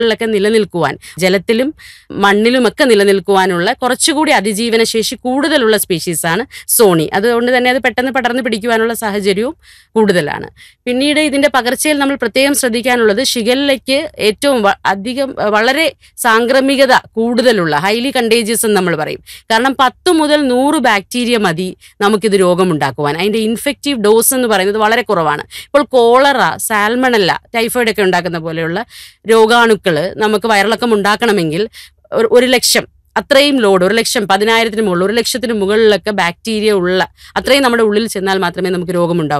ിലൊക്കെ നിലനിൽക്കുവാൻ ജലത്തിലും മണ്ണിലുമൊക്കെ നിലനിൽക്കുവാനുള്ള കുറച്ചുകൂടി അതിജീവന ശേഷി കൂടുതലുള്ള സ്പീഷീസാണ് സോണി അതുകൊണ്ട് തന്നെ അത് പെട്ടെന്ന് പടർന്ന് പിടിക്കുവാനുള്ള സാഹചര്യവും കൂടുതലാണ് പിന്നീട് ഇതിന്റെ പകർച്ചയിൽ നമ്മൾ പ്രത്യേകം ശ്രദ്ധിക്കാനുള്ളത് ഷിഗല്ലയ്ക്ക് ഏറ്റവും വ- അധികം അഹ് വളരെ സാംക്രമികത കൂടുതലുള്ള ഹൈലി കണ്ടേജിയസ് എന്ന് നമ്മൾ പറയും കാരണം പത്ത് മുതൽ നൂറ് ബാക്ടീരിയ മതി നമുക്കിത് രോഗമുണ്ടാക്കുവാൻ അതിന്റെ ഇൻഫെക്റ്റീവ് ഡോസ് എന്ന് പറയുന്നത് വളരെ കുറവാണ് ഇപ്പോൾ കോളറ സാൽമണല്ല ടൈഫോയിഡ് ഒക്കെ ഉണ്ടാക്കുന്ന പോലെയുള്ള രോഗാണുക്കൾ നമുക്ക് വയറിളക്കം ഉണ്ടാക്കണമെങ്കിൽ ഒരു- ഒരു ലക്ഷം അത്രയും ലോഡ് ഒരു ലക്ഷം പതിനായിരത്തിന് മുകളിൽ ഒരു ലക്ഷത്തിന് മുകളിലൊക്കെ ബാക്ടീരിയ ഉള്ള അത്രയും നമ്മുടെ ഉള്ളിൽ ചെന്നാൽ മാത്രമേ നമുക്ക് രോഗമുണ്ടാവൂ